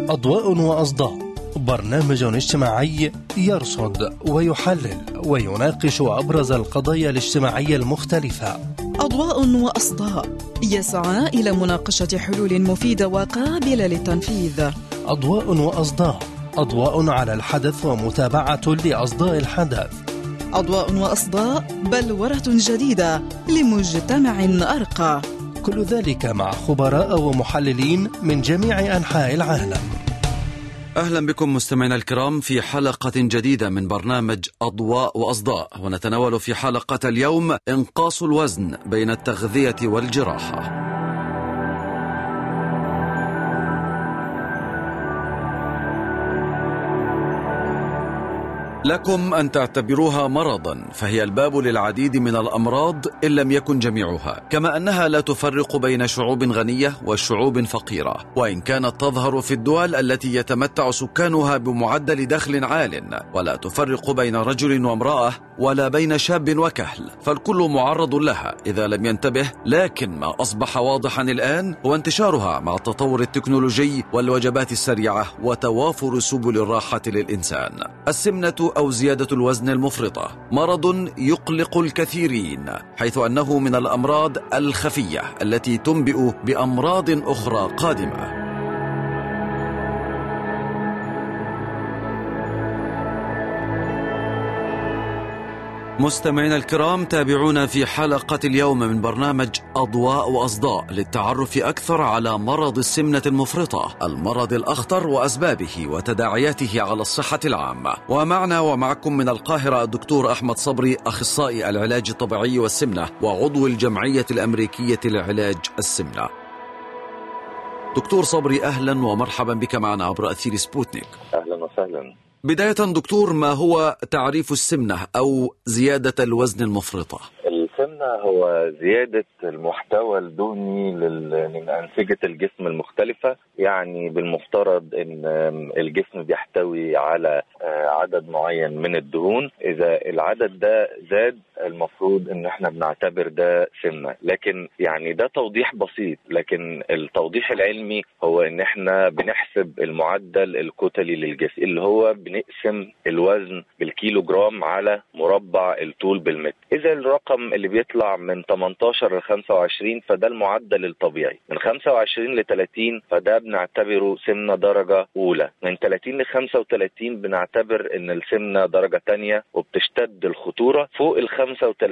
أضواء وأصداء برنامج اجتماعي يرصد ويحلل ويناقش أبرز القضايا الاجتماعية المختلفة أضواء وأصداء يسعى إلى مناقشة حلول مفيدة وقابلة للتنفيذ أضواء وأصداء أضواء على الحدث ومتابعة لأصداء الحدث أضواء وأصداء بلورة جديدة لمجتمع أرقى كل ذلك مع خبراء ومحللين من جميع أنحاء العالم أهلا بكم مستمعينا الكرام في حلقة جديدة من برنامج أضواء وأصداء ونتناول في حلقة اليوم إنقاص الوزن بين التغذية والجراحة لكم أن تعتبروها مرضا فهي الباب للعديد من الأمراض إن لم يكن جميعها كما أنها لا تفرق بين شعوب غنية وشعوب فقيرة وإن كانت تظهر في الدول التي يتمتع سكانها بمعدل دخل عال ولا تفرق بين رجل وامرأة ولا بين شاب وكهل فالكل معرض لها إذا لم ينتبه لكن ما أصبح واضحا الآن هو انتشارها مع التطور التكنولوجي والوجبات السريعة وتوافر سبل الراحة للإنسان السمنة أو زيادة الوزن المفرطة مرض يقلق الكثيرين حيث أنه من الأمراض الخفية التي تنبئ بأمراض أخرى قادمة مستمعينا الكرام تابعونا في حلقة اليوم من برنامج أضواء وأصداء للتعرف أكثر على مرض السمنة المفرطة المرض الأخطر وأسبابه وتداعياته على الصحة العامة ومعنا ومعكم من القاهرة الدكتور أحمد صبري أخصائي العلاج الطبيعي والسمنة وعضو الجمعية الأمريكية لعلاج السمنة دكتور صبري أهلا ومرحبا بك معنا عبر أثير سبوتنيك اهلا وسهلا بداية دكتور ما هو تعريف السمنة أو زيادة الوزن المفرطة؟ السمنة هو زيادة المحتوى الدهني لل- من أنسجة الجسم المختلفة يعني بالمفترض أن الجسم بيحتوي على آه، عدد معين من الدهون إذا العدد ده زاد المفروض ان احنا بنعتبر ده سمنه لكن يعني ده توضيح بسيط لكن التوضيح العلمي هو ان احنا بنحسب المعدل الكتلي للجسم اللي هو بنقسم الوزن بالكيلو جرام على مربع الطول بالمتر اذا الرقم اللي بيطلع من 18 ل 25 فده المعدل الطبيعي من 25 ل 30 فده بنعتبره سمنه درجه اولى من 30 ل 35 بنعتبر ان السمنه درجه ثانيه وبتشتد الخطوره فوق ال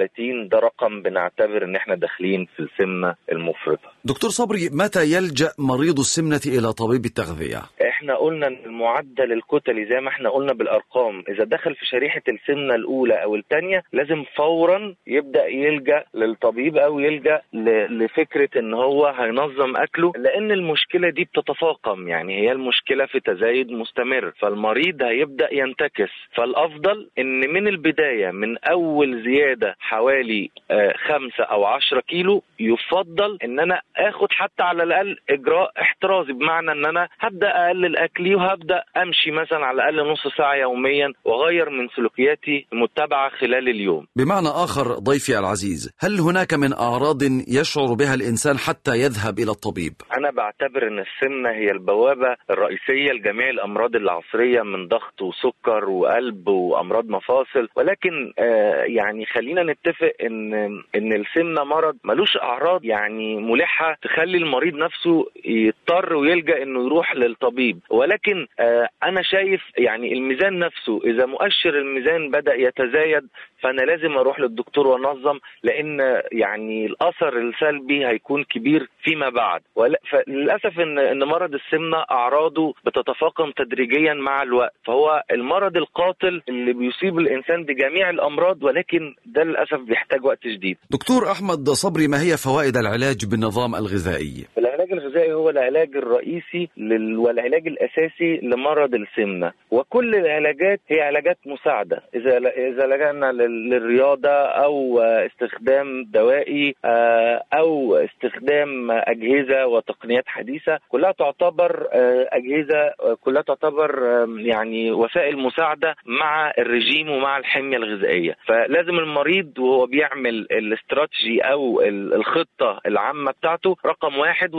35 ده رقم بنعتبر ان احنا داخلين في السمنه المفرطه دكتور صبري متى يلجأ مريض السمنة إلى طبيب التغذية؟ احنا قلنا ان المعدل الكتلي زي ما احنا قلنا بالارقام اذا دخل في شريحه السمنه الاولى او الثانيه لازم فورا يبدا يلجا للطبيب او يلجا ل- لفكره ان هو هينظم اكله لان المشكله دي بتتفاقم يعني هي المشكله في تزايد مستمر فالمريض هيبدا ينتكس فالافضل ان من البدايه من اول زياده حوالي آه، خمسة او عشرة كيلو يفضل ان انا اخد حتى على الاقل اجراء احترازي بمعنى ان انا هبدا اقلل اكلي وهبدا امشي مثلا على الاقل نص ساعه يوميا واغير من سلوكياتي المتبعه خلال اليوم بمعنى آخر ضيفي العزيز هل هناك من أعراض يشعر بها الإنسان حتى يذهب إلى الطبيب؟ انا بعتبر ان السمنه هي البوابه الرئيسيه لجميع الامراض العصريه من ضغط وسكر وقلب وامراض مفاصل ولكن آه يعني خلينا نتفق ان ان السمنه مرض ملوش اعراض يعني ملحه تخلي المريض نفسه يضطر ويلجا انه يروح للطبيب ولكن آه انا شايف يعني الميزان نفسه اذا مؤشر الميزان بدا يتزايد فانا لازم اروح للدكتور وانظم لان يعني الاثر السلبي هيكون كبير فيما بعد ولا- فللاسف ان ان مرض السمنه اعراضه بتتفاقم تدريجيا مع الوقت فهو المرض القاتل اللي بيصيب الانسان بجميع الامراض ولكن ده للاسف بيحتاج وقت شديد دكتور أحمد صبري ما هي فوائد العلاج بالنظام الغذائي؟ العلاج الغذائي هو العلاج الرئيسي لل... والعلاج الاساسي لمرض السمنه وكل العلاجات هي علاجات مساعده اذا اذا لجأنا لل- للرياضه او آه، استخدام دوائي آه، او استخدام اجهزه وتقنيات حديثه كلها تعتبر آه، اجهزه آه، كلها تعتبر آم، يعني وسائل مساعده مع الرجيم ومع الحميه الغذائيه فلازم المريض وهو بيعمل الاستراتيجي او ال- الخطه العامه بتاعته رقم واحد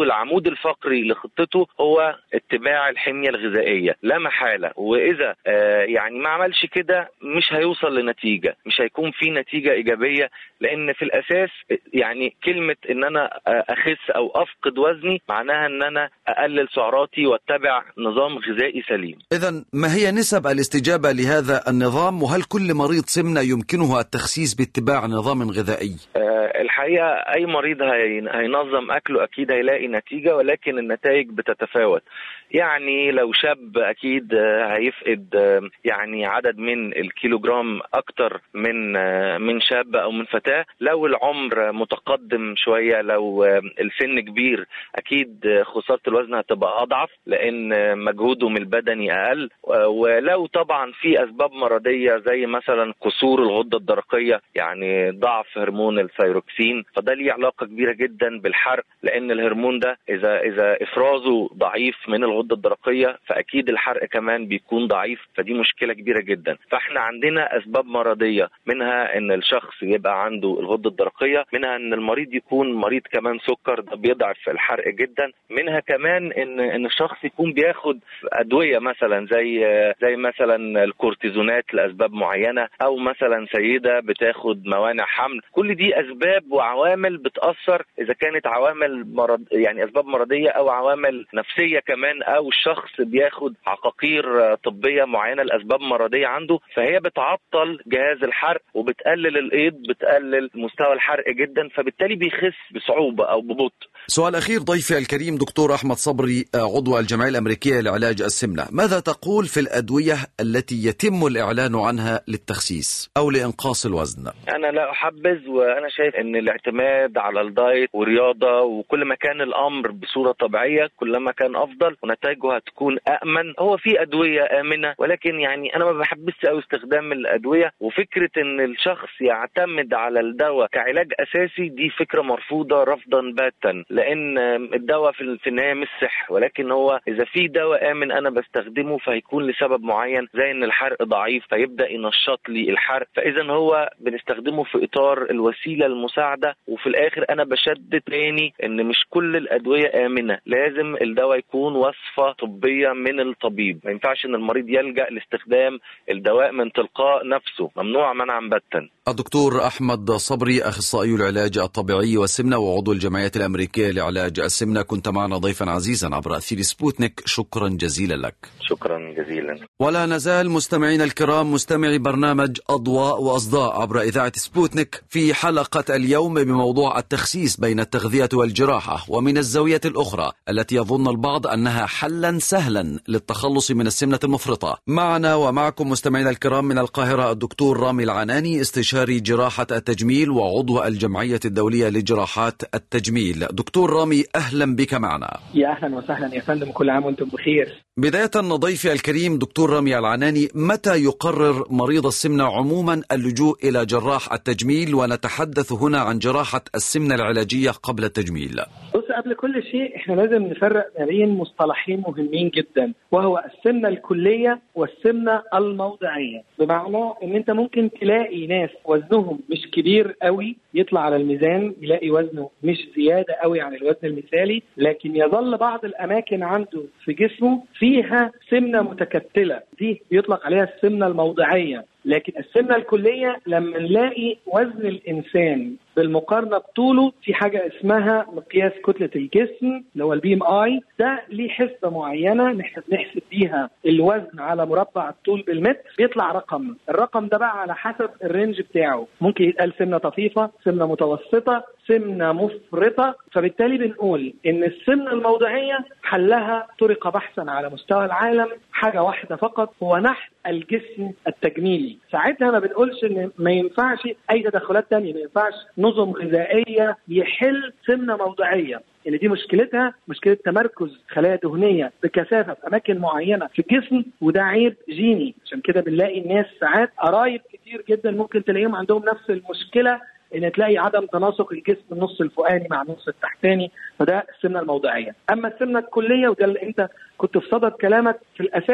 العمود الفقري لخطته هو اتباع الحميه الغذائيه لا محاله واذا آه، يعني ما عملش كده مش هيوصل لنتيجه مش هيكون في نتيجه ايجابيه لان في الاساس يعني كلمه ان انا اخس او افقد وزني معناها ان انا اقلل سعراتي واتبع نظام غذائي سليم اذا ما هي نسب الاستجابه لهذا النظام وهل كل مريض سمنه يمكنه التخسيس باتباع نظام غذائي آه، الحقيقه اي مريض هينظم اكله اكيد هيلاقي نتيجه ولكن النتائج بتتفاوت يعني لو شاب اكيد هيفقد يعني عدد من الكيلوجرام اكتر من من شاب او من فتاه لو العمر متقدم شويه لو السن كبير اكيد خساره الوزن هتبقى اضعف لان مجهودهم البدني اقل ولو طبعا في اسباب مرضيه زي مثلا كسور الغده الدرقيه يعني ضعف هرمون الثيروكسين فده ليه علاقه كبيره جدا بالحرق لان الهرمون ده اذا اذا افرازه ضعيف من الغده الغده الدرقيه فاكيد الحرق كمان بيكون ضعيف فدي مشكله كبيره جدا فاحنا عندنا اسباب مرضيه منها ان الشخص يبقى عنده الغده الدرقيه منها ان المريض يكون مريض كمان سكر ده بيضعف الحرق جدا منها كمان ان ان الشخص يكون بياخد ادويه مثلا زي زي مثلا الكورتيزونات لاسباب معينه او مثلا سيده بتاخد موانع حمل كل دي اسباب وعوامل بتاثر اذا كانت عوامل مرض يعني اسباب مرضيه او عوامل نفسيه كمان او الشخص بياخد عقاقير طبيه معينه لاسباب مرضيه عنده فهي بتعطل جهاز الحرق وبتقلل الايض بتقلل مستوى الحرق جدا فبالتالي بيخس بصعوبه او ببطء سؤال أخير ضيفي الكريم دكتور أحمد صبري عضو الجمعية الأمريكية لعلاج السمنة ماذا تقول في الأدوية التي يتم الإعلان عنها للتخسيس أو لإنقاص الوزن أنا لا أحبذ وأنا شايف أن الاعتماد على الدايت ورياضة وكل ما كان الأمر بصورة طبيعية كلما كان أفضل ونتائجه هتكون أأمن هو في أدوية آمنة ولكن يعني أنا ما بحبش أو استخدام الأدوية وفكرة أن الشخص يعتمد على الدواء كعلاج أساسي دي فكرة مرفوضة رفضا باتا لان الدواء في النهايه مش صح ولكن هو اذا في دواء امن انا بستخدمه فهيكون لسبب معين زي ان الحرق ضعيف فيبدا ينشط لي الحرق فاذا هو بنستخدمه في اطار الوسيله المساعده وفي الاخر انا بشدد تاني ان مش كل الادويه امنه لازم الدواء يكون وصفه طبيه من الطبيب ما ينفعش ان المريض يلجا لاستخدام الدواء من تلقاء نفسه ممنوع منعا باتا الدكتور احمد صبري اخصائي العلاج الطبيعي والسمنه وعضو الجمعيه الامريكيه لعلاج السمنة كنت معنا ضيفا عزيزا عبر أثير سبوتنيك شكرا جزيلا لك شكرا جزيلا ولا نزال مستمعينا الكرام مستمعي برنامج أضواء وأصداء عبر إذاعة سبوتنيك في حلقة اليوم بموضوع التخسيس بين التغذية والجراحة ومن الزاوية الأخرى التي يظن البعض أنها حلا سهلا للتخلص من السمنة المفرطة معنا ومعكم مستمعينا الكرام من القاهرة الدكتور رامي العناني استشاري جراحة التجميل وعضو الجمعية الدولية لجراحات التجميل دكتور رامي أهلا بك معنا يا أهلا وسهلا يا فندم كل عام وأنتم بخير بداية ضيفي الكريم دكتور رامي العناني متى يقرر مريض السمنة عموما اللجوء إلى جراح التجميل ونتحدث هنا عن جراحة السمنة العلاجية قبل التجميل بص قبل كل شيء احنا لازم نفرق ما بين مصطلحين مهمين جدا وهو السمنة الكلية والسمنة الموضعية بمعنى ان انت ممكن تلاقي ناس وزنهم مش كبير قوي يطلع على الميزان يلاقي وزنه مش زيادة قوي عن الوزن المثالي لكن يظل بعض الاماكن عنده في جسمه فيها سمنة متكتلة دي بيطلق عليها السمنة الموضعية لكن السمنه الكليه لما نلاقي وزن الانسان بالمقارنه بطوله في حاجه اسمها مقياس كتله الجسم اللي هو البي ام اي ده ليه حسبه معينه نحسب بيها الوزن على مربع الطول بالمتر بيطلع رقم الرقم ده بقى على حسب الرينج بتاعه ممكن يتقال سمنه طفيفه سمنه متوسطه سمنه مفرطه فبالتالي بنقول ان السمنه الموضعيه حلها طرق بحثا على مستوى العالم حاجه واحده فقط هو نحت الجسم التجميلي ساعتها ما بنقولش ان ما ينفعش اي تدخلات تانية ما ينفعش نظم غذائيه يحل سمنه موضعيه ان دي مشكلتها مشكله تمركز خلايا دهنيه بكثافه في اماكن معينه في الجسم وده عيب جيني عشان كده بنلاقي الناس ساعات قرايب كتير جدا ممكن تلاقيهم عندهم نفس المشكله ان تلاقي عدم تناسق الجسم النص الفوقاني مع النص التحتاني فده السمنه الموضعيه اما السمنه الكليه وده اللي انت كنت في صدد كلامك في الاساس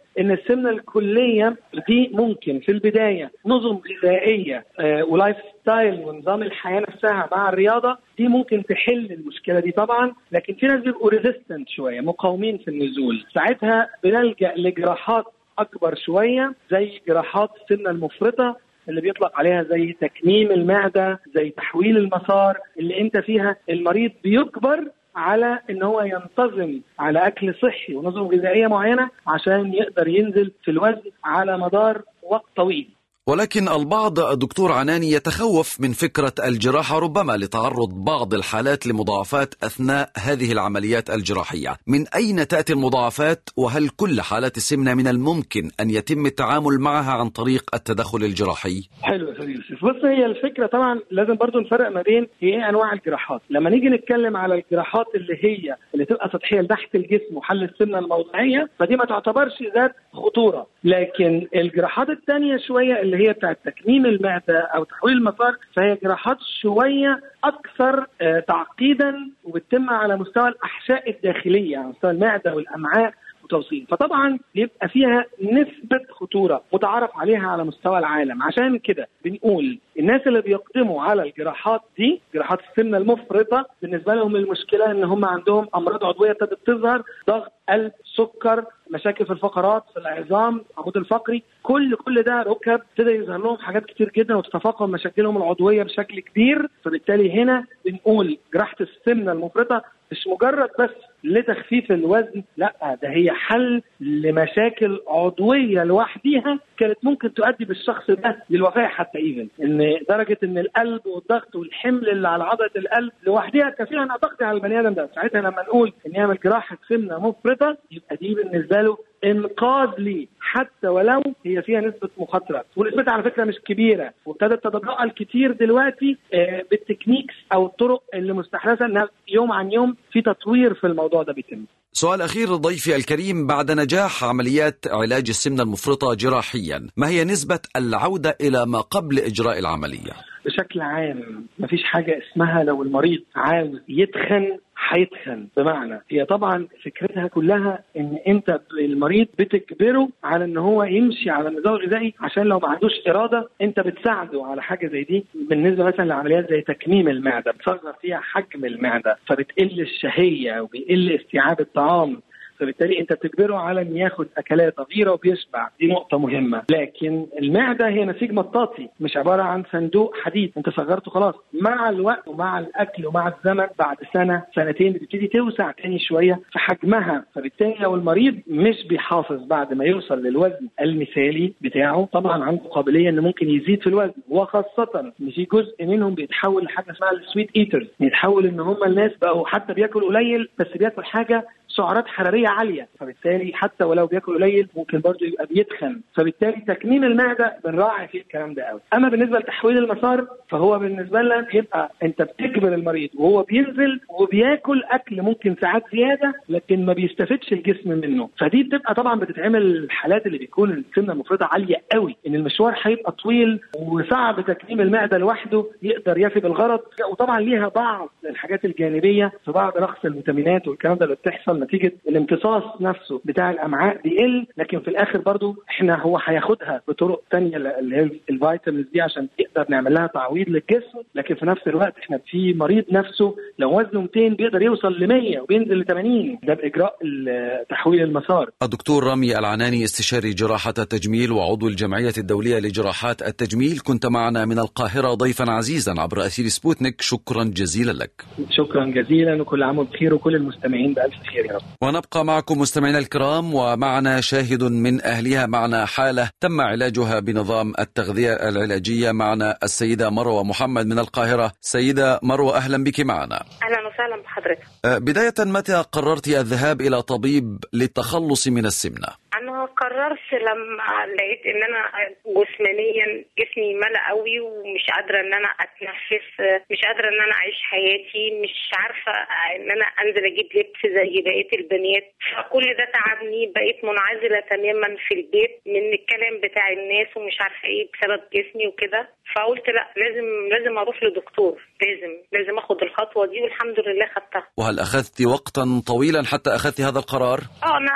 ان السمنه الكليه دي ممكن في البدايه نظم غذائيه آه، ولايف ستايل ونظام الحياه نفسها مع الرياضه دي ممكن تحل المشكله دي طبعا لكن في ناس بيبقوا ريزيستنت شويه مقاومين في النزول ساعتها بنلجا لجراحات اكبر شويه زي جراحات السمنه المفرطه اللي بيطلق عليها زي تكميم المعده زي تحويل المسار اللي انت فيها المريض بيجبر على ان هو ينتظم على اكل صحي ونظم غذائيه معينه عشان يقدر ينزل في الوزن على مدار وقت طويل ولكن البعض دكتور عناني يتخوف من فكرة الجراحة ربما لتعرض بعض الحالات لمضاعفات أثناء هذه العمليات الجراحية من أين تأتي المضاعفات وهل كل حالات السمنة من الممكن أن يتم التعامل معها عن طريق التدخل الجراحي؟ حلو يا استاذ يوسف بص هي الفكره طبعا لازم برضو نفرق ما بين هي ايه انواع الجراحات لما نيجي نتكلم على الجراحات اللي هي اللي تبقى سطحيه لتحت الجسم وحل السمنه الموضعيه فدي ما تعتبرش ذات خطوره لكن الجراحات الثانيه شويه اللي هي بتاعت تكميم المعده او تحويل المسار فهي جراحات شويه اكثر آه، تعقيدا وبتتم على مستوى الاحشاء الداخليه على مستوى المعده والامعاء وتوصيل فطبعا بيبقى فيها نسبة خطورة متعارف عليها على مستوى العالم عشان كده بنقول الناس اللي بيقدموا على الجراحات دي جراحات السمنة المفرطة بالنسبة لهم المشكلة ان هم عندهم امراض عضوية ابتدت تظهر ضغط قلب سكر مشاكل في الفقرات في العظام العمود الفقري كل كل ده ركب ابتدى يظهر لهم حاجات كتير جدا وتتفاقم مشاكلهم العضويه بشكل كبير فبالتالي هنا بنقول جراحه السمنه المفرطه مش مجرد بس لتخفيف الوزن لا ده هي حل لمشاكل عضويه لوحديها كانت ممكن تؤدي بالشخص ده للوفاه حتى ايفن ان درجه ان القلب والضغط والحمل اللي على عضله القلب لوحدها كفيله انها تقضي على البني ادم ده ساعتها لما نقول ان يعمل جراحه سمنه مفرطه يبقى دي بالنسبه له انقاذ ليه حتى ولو هي فيها نسبه مخاطره ونسبتها على فكره مش كبيره وابتدت تتضاءل كتير دلوقتي آه، بالتكنيكس او الطرق اللي مستحدثه انها يوم عن يوم في تطوير في الموضوع ده بيتم سؤال أخير ضيفي الكريم بعد نجاح عمليات علاج السمنة المفرطة جراحيا ما هي نسبة العودة إلى ما قبل إجراء العملية؟ بشكل عام مفيش حاجه اسمها لو المريض عاوز يتخن هيتخن بمعنى هي طبعا فكرتها كلها ان انت المريض بتجبره على ان هو يمشي على النظام الغذائي عشان لو ما عندوش اراده انت بتساعده على حاجه زي دي بالنسبه مثلا لعمليات زي تكميم المعده بتصغر فيها حجم المعده فبتقل الشهيه وبيقل استيعاب الطعام فبالتالي انت بتجبره على ان ياخد اكلات صغيره وبيشبع دي نقطه مهمه لكن المعده هي نسيج مطاطي مش عباره عن صندوق حديد انت صغرته خلاص مع الوقت ومع الاكل ومع الزمن بعد سنه سنتين بتبتدي توسع تاني شويه في حجمها فبالتالي لو المريض مش بيحافظ بعد ما يوصل للوزن المثالي بتاعه طبعا عنده قابليه ان ممكن يزيد في الوزن وخاصه ان في جزء منهم بيتحول لحاجه اسمها السويت ايترز بيتحول ان هم الناس بقوا حتى بياكل قليل بس بياكل حاجه سعرات حراريه عاليه فبالتالي حتى ولو بياكل قليل ممكن برضه يبقى بيتخن فبالتالي تكميم المعده بنراعي فيه الكلام ده قوي اما بالنسبه لتحويل المسار فهو بالنسبه لنا يبقى انت بتجبر المريض وهو بينزل وبياكل اكل ممكن ساعات زياده لكن ما بيستفدش الجسم منه فدي بتبقى طبعا بتتعمل الحالات اللي بيكون السمنه المفرطه عاليه قوي ان المشوار هيبقى طويل وصعب تكميم المعده لوحده يقدر يفي بالغرض وطبعا ليها بعض الحاجات الجانبيه في بعض رخص الفيتامينات والكلام ده اللي بتحصل نتيجه الامتصاص نفسه بتاع الامعاء بيقل لكن في الاخر برضو احنا هو هياخدها بطرق تانية اللي هي الفيتامينز دي عشان نقدر نعمل لها تعويض للجسم لكن في نفس الوقت احنا في مريض نفسه لو وزنه 200 بيقدر يوصل ل 100 وبينزل ل 80 ده باجراء ال- تحويل المسار الدكتور رامي العناني استشاري جراحة التجميل وعضو الجمعية الدولية لجراحات التجميل كنت معنا من القاهرة ضيفا عزيزا عبر أثير سبوتنيك شكرا جزيلا لك شكرا جزيلا وكل عام وانتم بخير وكل المستمعين بالف خير يا رب ونبقى معكم مستمعينا الكرام ومعنا شاهد من أهلها معنا حالة تم علاجها بنظام التغذية العلاجية معنا السيدة مروة محمد من القاهرة سيدة مروة أهلا بك معنا اهلا وسهلا بحضرتك أه، بداية متى قررت الذهاب إلى طبيب للتخلص من السمنة؟ انا قررت لما لقيت ان انا جسمانيا جسمي ملا قوي ومش قادره ان انا اتنفس مش قادره ان انا اعيش حياتي مش عارفه ان انا انزل اجيب لبس زي بقيه البنات فكل ده تعبني بقيت منعزله تماما في البيت من الكلام بتاع الناس ومش عارفه ايه بسبب جسمي وكده فقلت لا لازم لازم اروح لدكتور لازم لازم اخد الخطوه دي والحمد لله خدتها وهل أخذت وقتا طويلا حتى أخذت هذا القرار؟ اه انا خدت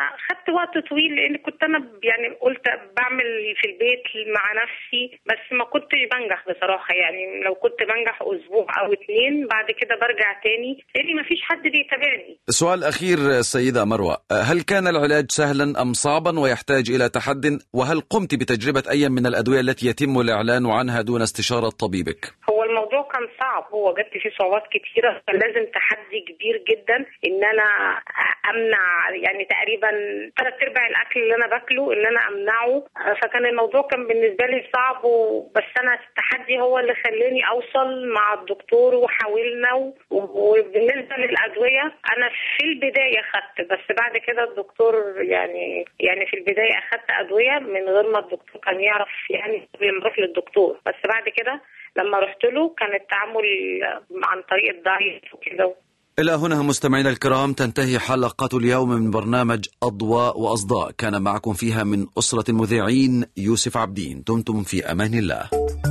خدت وقت طويل لان كنت انا يعني قلت بعمل في البيت مع نفسي بس ما كنتش بنجح بصراحه يعني لو كنت بنجح اسبوع او اتنين بعد كده برجع تاني لان ما فيش حد بيتابعني سؤال أخير سيدة مروة هل كان العلاج سهلا أم صعبا ويحتاج إلى تحد وهل قمت بتجربة أي من الأدوية التي يتم الإعلان عنها دون استشارة طبيبك؟ هو الموضوع كان صعب هو جت فيه صعوبات كتيره كان لازم تحدي كبير جدا ان انا امنع يعني تقريبا ثلاث ارباع الاكل اللي انا باكله ان انا امنعه فكان الموضوع كان بالنسبه لي صعب و- بس انا التحدي هو اللي خلاني اوصل مع الدكتور وحاولنا و- وبالنسبه للادويه انا في البدايه خدت بس بعد كده الدكتور يعني يعني في البدايه اخدت ادويه من غير ما الدكتور كان يعرف يعني قبل ما اروح للدكتور بس بعد كده لما رحت له كان التعامل عن طريق الدايت وكده إلى هنا مستمعينا الكرام تنتهي حلقة اليوم من برنامج أضواء وأصداء كان معكم فيها من أسرة المذيعين يوسف عبدين دمتم في أمان الله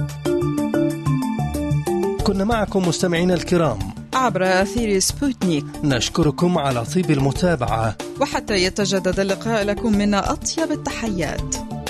كنا معكم مستمعينا الكرام عبر أثير سبوتنيك نشكركم على طيب المتابعة وحتى يتجدد اللقاء لكم منا أطيب التحيات